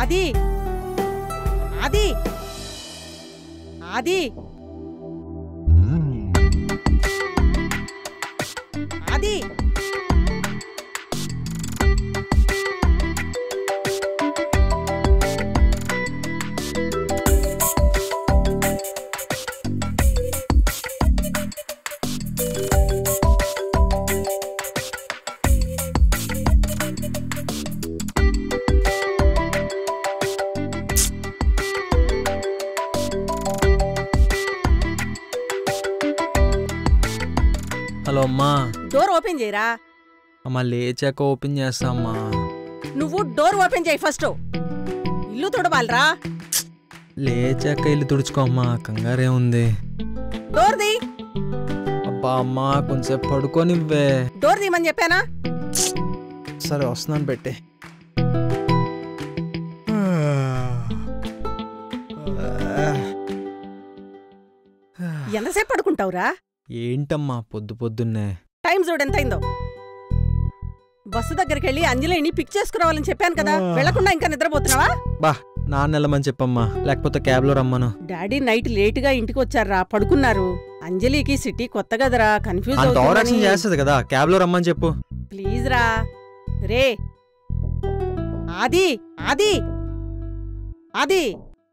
అది అది అది అది హలో అమ్మా డోర్ ఓపెన్ చేయరా అమ్మా లేచాక ఓపెన్ చేస్తా అమ్మా నువ్వు డోర్ ఓపెన్ చేయి ఫస్ట్ ఇల్లు తుడవాలరా లేచాక ఇల్లు తుడుచుకో అమ్మా కంగారే ఉంది డోర్ ది అబ్బా అమ్మా కొంచెంసేపు పడుకోనివ్వే డోర్ తీయమని చెప్పానా సరే వస్తున్నాను పెట్టి ఎంతసేపు పడుకుంటావురా ఏంటమ్మా పొద్దు పొద్దున్నే టైం చూడు ఎంతైందో బస్సు దగ్గరికి వెళ్ళి అంజలిని పిక్ చేసుకురావాలని చెప్పాను కదా ఆ. వెళ్లకుండా ఇంకా నిద్రపోతున్నావా బా నాన్న వెళ్ళమని చెప్పమ్మా లేకపోతే క్యాబ్లో రమ్మను డాడీ నైట్ లేట్ గా ఇంటికి వచ్చారా పడుకున్నారు అంజలికి సిటీ కొత్త కదరా కన్ఫ్యూజ్ అంత ఓవర్ యాక్షన్ అవుతుందని చేస్తుంది కదా క్యాబ్లో రమ్మని చెప్పు ప్లీజ్ రా రే ఆది ఆది ఆది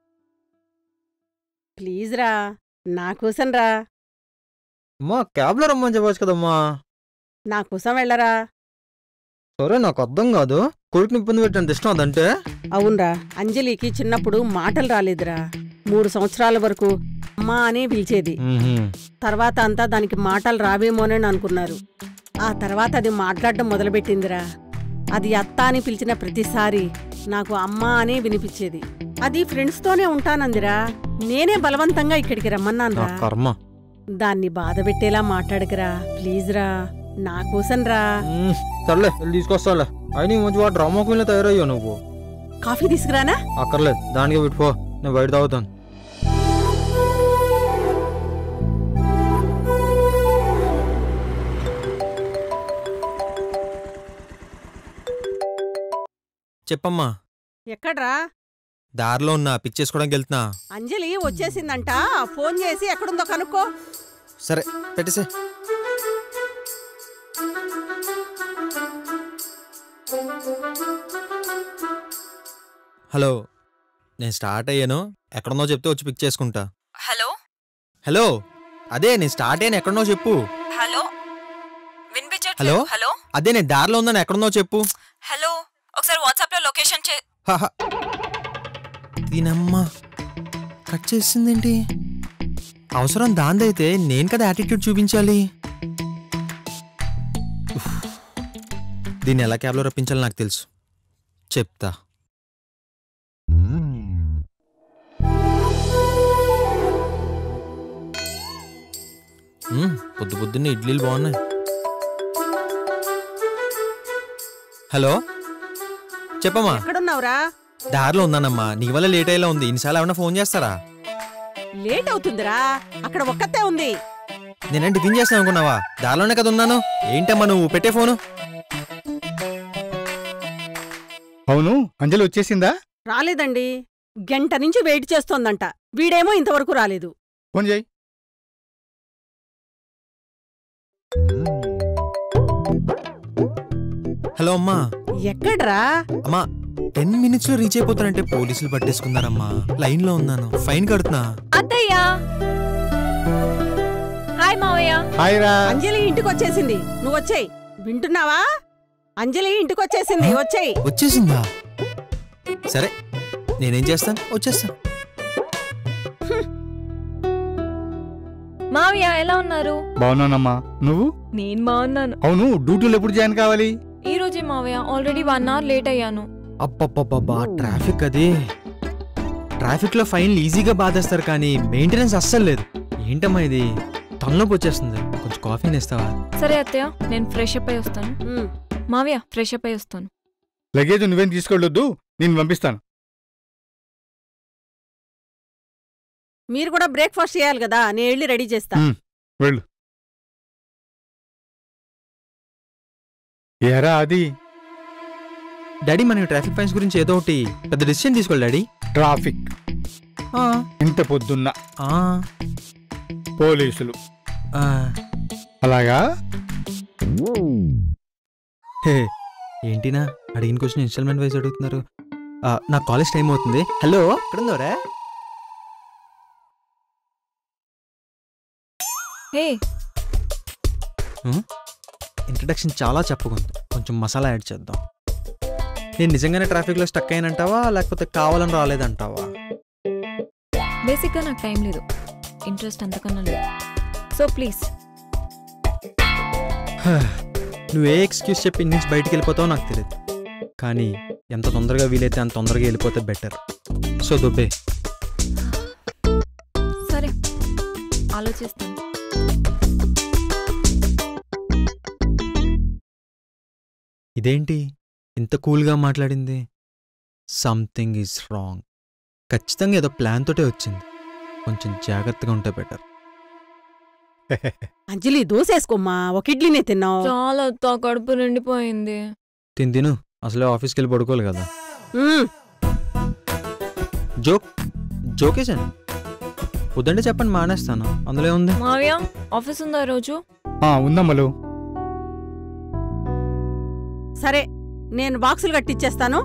ప్లీజ్ రా నా కోసం రా అమ్మా క్యాబ్లో రమ్మని చెప్పవచ్చు కదమ్మా నా కోసం వెళ్ళరా సరే నాకు అర్థం కాదు కొడుకుని ఇబ్బంది పెట్టండి ఇష్టం అదంటే అవునరా అంజలికి చిన్నప్పుడు మాటలు రాలేదురా మూడు సంవత్సరాల వరకు అమ్మా అనే పిలిచేది మ్మ్హ్మ్. తర్వాత అంతా దానికి మాటలు రావేమోనని అనుకున్నారు ఆ తర్వాత అది మాట్లాడడం మొదలుపెట్టిందిరా అది అత్త అని పిలిచిన ప్రతిసారి నాకు అమ్మా అనే వినిపించేది అది ఫ్రెండ్స్తోనే ఉంటానందిరా నేనే బలవంతంగా ఇక్కడికి నా రమ్మన్నానురా కర్మ దాన్ని బాధ పెట్టేలా మాట్లాడకురా ప్లీజ్ రా నా కోసం రా మ్మ్. సర్లే వెళ్ళి తీసుకొస్తాలే అయినా ఈ మధ్య వాడు డ్రామాకుల్లో తయారయ్యావు నువ్వు కాఫీ తీసుకురానా అక్కర్లేదు దానికి పెట్టుకో నేను బయట తాగుతాను చెప్పమ్మా ఎక్కడ్రా దారిలో ఉన్నా పిక్ చేసుకోవడానికి వెళ్తున్నా అంజలి వచ్చేసిందంట ఫోన్ చేసి ఎక్కడుందో కనుక్కో సరే పెట్టేసే హలో నేను స్టార్ట్ అయ్యాను ఎక్కడున్నో చెప్తే వచ్చి పిక్ చేసుకుంటా హలో హలో అదే నేను స్టార్ట్ అయ్యాను ఎక్కడున్నో చెప్పు హలో హలో? వినిపించట్లేదు హలో అదే నేను దారిలో ఉన్నాను ఎక్కడున్నో చెప్పు హలో ఒకసారి వాట్సాప్ లో లొకేషన్ చే హహ. దీనమ్మా కట్ చేసిందేంటి అవసరం దాందైతే నేను కదా యాటిట్యూడ్ చూపించాలి ఉఫ్. దీన్ని ఎలా క్యాబ్లో రప్పించాలో నాకు తెలుసు చెప్తా మ్మ్, పొద్దు పొద్దున్నే ఇడ్లీలు బాగున్నాయి హలో చెప్పమ్మా ఎక్కడున్నావురా దారిలో ఉన్నానమ్మా నీ వల్ల లేట్ అయ్యేలా ఉంది ఇన్నిసార్లు ఏమన్నా ఫోన్ చేస్తారా లేట్ అవుతుందిరా అక్కడ ఒక్కతే ఉంది నేనేం టిఫిన్ చేస్తాను అనుకున్నావా దారిలోనే కదా ఉన్నాను ఏంటమ్మా నువ్వు పెట్టే ఫోను అవును అంజలి వచ్చేసిందా రాలేదండి గంట నుంచి వెయిట్ చేస్తోందంట వీడేమో ఇంతవరకు రాలేదు ఫోన్ చేయి హలో అమ్మా ఎక్కడ్రా అమ్మా టెన్ మినిట్స్ లో రీచ్ అయిపోతానంటే పోలీసులు పట్టేసుకున్నారమ్మా లైన్ లో ఉన్నాను ఫైన్ కడుతున్నా అత్తయ్యా హాయ్ మావయ్య హాయ్ రా అంజలి ఇంటికి వచ్చేసింది నువ్వు వచ్చేయ్ వింటున్నావా అంజలి ఇంటికి వచ్చేసింది వచ్చేయ్ వచ్చేసిందా సరే నేనేం చేస్తాను వచ్చేస్తాను మావయ్య ఎలా ఉన్నారు బాగున్నానమ్మా నువ్వు నేను బాగున్నాను అవును డ్యూటీలో ఎప్పుడు జాయిన్ కావాలి ఈ రోజే మావయ్య ఆల్రెడీ వన్ అవర్ లేట్ అయ్యాను అబ్బబ్బబ్బబ్బా ట్రాఫిక్ అది ట్రాఫిక్ లో ఫైన్లు ఈజీగా బాధేస్తారు కానీ మెయింటెనెన్స్ అస్సలు లేదు ఏంటమ్మా ఇది తలనొప్పి వచ్చేస్తుంది కొంచెం కాఫీ ఇస్తావా సరే అత్తయ్య నేను ఫ్రెష్ అప్ అయి వస్తాను ఉమ్, మావయ్య ఫ్రెష్ అప్ అయి వస్తాను లగేజ్ నువ్వేం తీసుకెళ్ళొద్దు నేను పంపిస్తాను మీరు కూడా బ్రేక్ఫాస్ట్ చేయాలి కదా నేను వెళ్ళి రెడీ చేస్తా ఉమ్. వెళ్ళు ఏరా అది డాడీ మనకి ట్రాఫిక్ ఫైన్స్ గురించి ఏదో ఒకటి పెద్ద డిసిషన్ తీసుకోవాలి డాడీ ట్రాఫిక్ ఆ, ఇంత పొద్దున్న ఆ, పోలీసులు ఆ. అలాగా హే, ఏంటినా అడిగిన క్వశ్చన్ ఇన్స్టాల్మెంట్ వైజ్ అడుగుతున్నారు ఆ, నా కాలేజ్ టైం అవుతుంది హలో ఎక్కడ ఉందోరా హే ఇంట్రడక్షన్ చాలా చెప్పుకుంది కొంచెం మసాలా యాడ్ చేద్దాం నేను నిజంగానే ట్రాఫిక్లో స్టక్ అయినంటావా లేకపోతే కావాలని రాలేదంటావా బేసిక్గా నాకు టైం లేదు ఇంట్రెస్ట్ అంతకన్నా లేదు సో ప్లీజ్ నువ్వు ఏ ఎక్స్క్యూజ్ చెప్పి ఇంటి నుంచి బయటికి వెళ్ళిపోతావో నాకు తెలియదు కానీ ఎంత తొందరగా వీలైతే అంత తొందరగా వెళ్ళిపోతే బెటర్ సో దుబ్బే సరే ఆలోచిస్తాను ఇదేంటి ఇంత కూల్గా మాట్లాడింది సంథింగ్ ఈజ్ రాంగ్ ఖచ్చితంగా ఏదో ప్లాన్ తోటే వచ్చింది కొంచెం జాగ్రత్తగా ఉంటే బెటర్ అంజలి దోసేసుకోమ్మా ఒక ఇడ్లీనే తిన్నావు చాలా అత్త కడుపు నిండిపోయింది తిని తిను అసలే ఆఫీస్కి వెళ్ళి పడుకోవాలి కదా మ్మ్. జోక్ జోకేసాను వద్దంటే చెప్పండి మానేస్తాను అందులో ఉంది మావయ్య ఆఫీస్ ఉందా రోజు ఆ, ఉందమ్మలు సరే నేను బాక్సులు కట్టిచ్చేస్తాను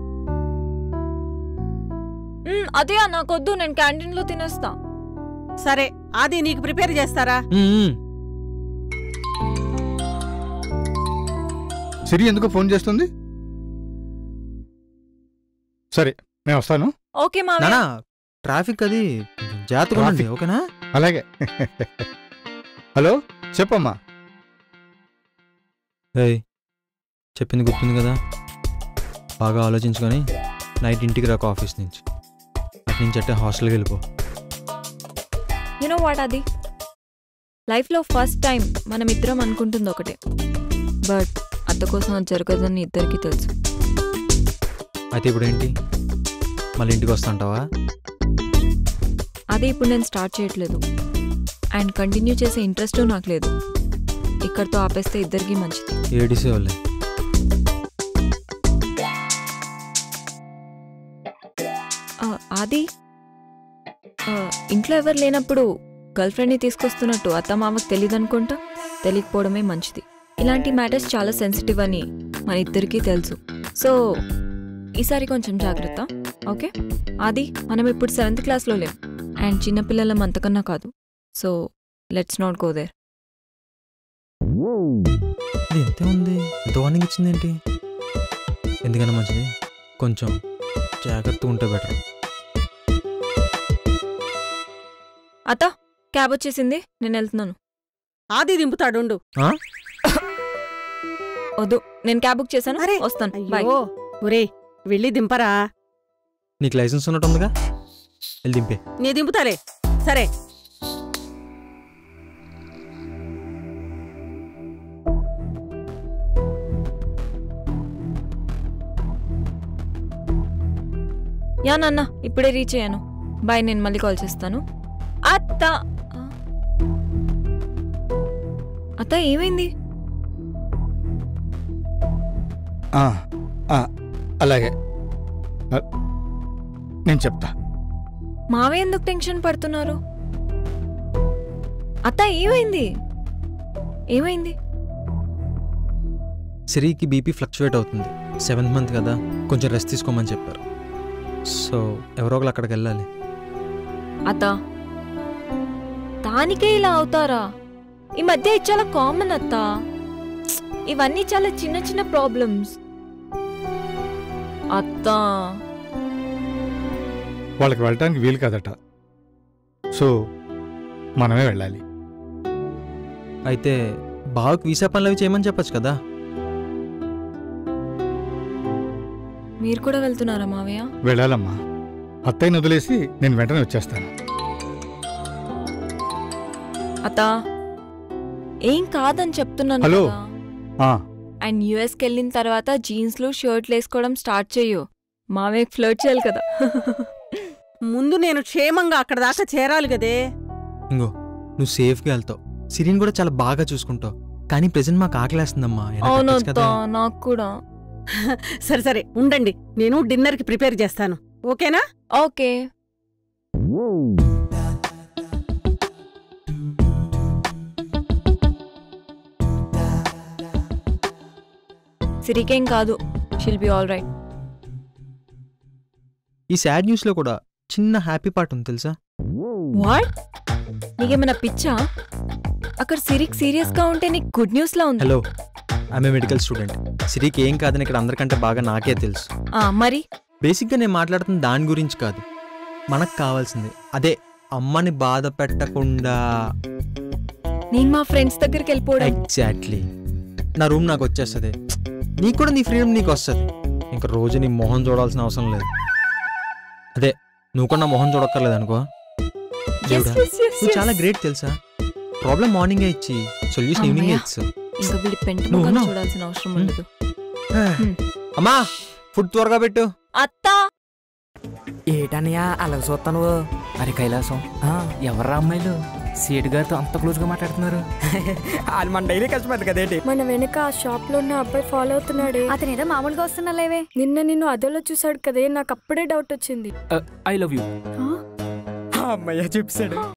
మ్, అదే నాకొద్దు నేను క్యాంటీన్లో తినేస్తా సరే అది నీకు ప్రిపేర్ చేస్తారా మ్మ్, మ్మ్. సిరి ఎందుకు ఫోన్ చేస్తుంది సరే నేను వస్తాను ఓకే మావయ్య నానా ట్రాఫిక్ అది కొంచెం జాగ్రత్తగా ఉండండి ట్రాఫిక్. ఓకేనా అలాగే హలో చెప్పమ్మా ఏయ్ చెప్పింది గుర్తుంది కదా బాగా ఆలోచించుకొని నైట్ ఇంటికి రాక ఆఫీస్ నుంచి అటు నుంచి అట్టే హాస్టల్కి వెళ్ళిపో యూనో వాట్ అది లైఫ్లో ఫస్ట్ టైం మనం ఇద్దరం అనుకుంటుంది ఒకటే బట్ అత్త కోసం అది జరగదని ఇద్దరికి తెలుసు అయితే ఇప్పుడు ఏంటి మళ్ళీ ఇంటికి వస్తుంటావా అదే ఇప్పుడు నేను స్టార్ట్ చేయట్లేదు అండ్ కంటిన్యూ చేసే ఇంట్రెస్ట్ నాకు లేదు ఇక్కడితో ఆపేస్తే ఇద్దరికి మంచిది ఏడిసే వాళ్ళే ఆ, ఆది ఆ, ఇంట్లో ఎవరు లేనప్పుడు గర్ల్ ఫ్రెండ్ని తీసుకొస్తున్నట్టు అత్త మామకు తెలియదు అనుకుంటా తెలియకపోవడమే మంచిది ఇలాంటి మ్యాటర్స్ చాలా సెన్సిటివ్ అని మన ఇద్దరికీ తెలుసు సో ఈసారి కొంచెం జాగ్రత్త ఓకే ఆది మనం ఇప్పుడు సెవెంత్ క్లాస్లో లేం అండ్ చిన్నపిల్లలం అంతకన్నా కాదు so let's not go there ఇది ఎంతే ఉంది ఎంత వార్నింగ్ ఇచ్చింది ఏంటి ఎందుకన్నా మంచిది కొంచెం జాగ్రత్తగా ఉంటే బెటర్ అత్త క్యాబ్ వచ్చేసింది నేను వెళ్తున్నాను ఆది దింపుతాడుండు వద్దు నేను క్యాబ్ బుక్ చేశాను అరే, వస్తాను బాయ్ అయ్యో ఒరే వెళ్ళి దింపరా నీకు లైసెన్స్ ఉన్నట్టు ఉందిగా వెళ్ళి దింపే నీ దింపుతాలే సరే యా నాన్న ఇప్పుడే రీచ్ అయ్యాను బాయ్ నేను మళ్ళీ కాల్ చేస్తాను అత్త అత్త ఏమైంది ఆ, ఆ, అలాగే ఆ, నేను చెప్తా మావే ఎందుకు టెన్షన్ పడుతున్నారు అత్త ఏమైంది ఏమైంది సిరికి బీపీ ఫ్లక్చువేట్ అవుతుంది సెవెంత్ మంత్ కదా కొంచెం రెస్ట్ తీసుకోమని చెప్పారు సో ఎవరో ఒకరు అక్కడికి వెళ్ళాలి అత్త దానికే ఇలా అవుతారా ఈ మధ్య ఇది చాలా కామన్ అత్త ఇవన్నీ చాలా చిన్న చిన్న ప్రాబ్లమ్స్ అత్త వాళ్ళకి వెళ్ళటానికి వీలు కాదట సో మనమే వెళ్ళాలి అయితే బావకి వీసా పనులు అవి చేయమని చెప్పొచ్చు కదా మీరు కూడా వెళ్తున్నారా మావయ్య వెళ్ళాలమ్మా అత్తయ్యని వదిలేసి నేను వెంటనే వచ్చేస్తాను అత్త ఏం కాదని చెప్తున్నాను హలో. కదా. ఆ, అండ్ యుఎస్కి వెళ్ళిన తర్వాత జీన్స్లు షర్ట్లు వేసుకోవడం స్టార్ట్ చెయ్యు మావే ఫ్లర్ట్ చేయాలి కదా ముందు నేను క్షేమంగా అక్కడ దాకా చేరాలి కదే ఇంగో నువ్వు సేఫ్గా వెళ్తావు సిరిని కూడా చాలా బాగా చూసుకుంటావు కానీ ప్రెసెంట్ మాకు ఆకలేస్తుందమ్మా వెనక్కి అవును కట్టొచ్చు అత్త కదా. నాకు కూడా సరే సరే ఉండండి నేను డిన్నర్కి ప్రిపేర్ చేస్తాను ఓకేనా ఓకే సిరికేం కాదు షిల్ బి ఆల్ రైట్ ఈ సాడ్ న్యూస్లో కూడా చిన్న హ్యాపీ పార్ట్ ఉంది తెలుసా వాట్ నీకేమైనా పిచ్చా అక్కడ సిరికి సీరియస్ గా ఉంటే నీకు గుడ్ న్యూస్ లా ఉంది హలో ఆమె మెడికల్ స్టూడెంట్ సిరికి ఏం కాదని ఇక్కడ అందరికంటే బాగా నాకే తెలుసు ఆ, మరి బేసిక్గా నేను మాట్లాడుతున్న దాని గురించి కాదు మనకు కావాల్సింది అదే అమ్మని బాధ పెట్టకుండా నేను మా ఫ్రెండ్స్ దగ్గరికి వెళ్ళిపోవడం ఎగ్జాక్ట్లీ నా రూమ్ నాకు వచ్చేస్తుంది నీకు కూడా నీ ఫ్రీడమ్ నీకు వస్తుంది ఇంకా రోజు నీ మొహం చూడాల్సిన అవసరం లేదు అదే నువ్వు కూడా నా మొహం చూడక్కర్లేదు అనుకో Yes, దేవుడా, yes, yes, నువ్వు చాలా yes. గ్రేట్ తెలుసా ప్రాబ్లం మార్నింగే ఇచ్చి సొల్యూషన్ ఈవినింగ్ అమ్మయ్య. ఇచ్చు ఇంకా వీడి పెంట నువ్వు ముఖం ఉన్నావు. చూడాల్సిన అవసరం ఉండదు అమ్మా ఫుడ్ త్వరగా పెట్టు అత్తా ఏటన్నయ్యా అలా చూస్తాను అరే కైలాసం ఆ, ఎవర్రా అమ్మాయిలు సీటు గారితో అంత క్లోజ్ గా మాట్లాడుతున్నారు వాళ్ళు మన డైలీ కస్టమర్ కదేంటి మన వెనక ఆ షాప్ లో ఉన్న అబ్బాయి ఫాలో అవుతున్నాడే అతను ఏదో మామూలుగా వస్తున్నాలేవే నిన్న నిన్ను అదోలో చూసాడు కదే నాకు అప్పుడే డౌట్ వచ్చింది ఐ లవ్ యూ అమ్మయ్య చెప్పాడు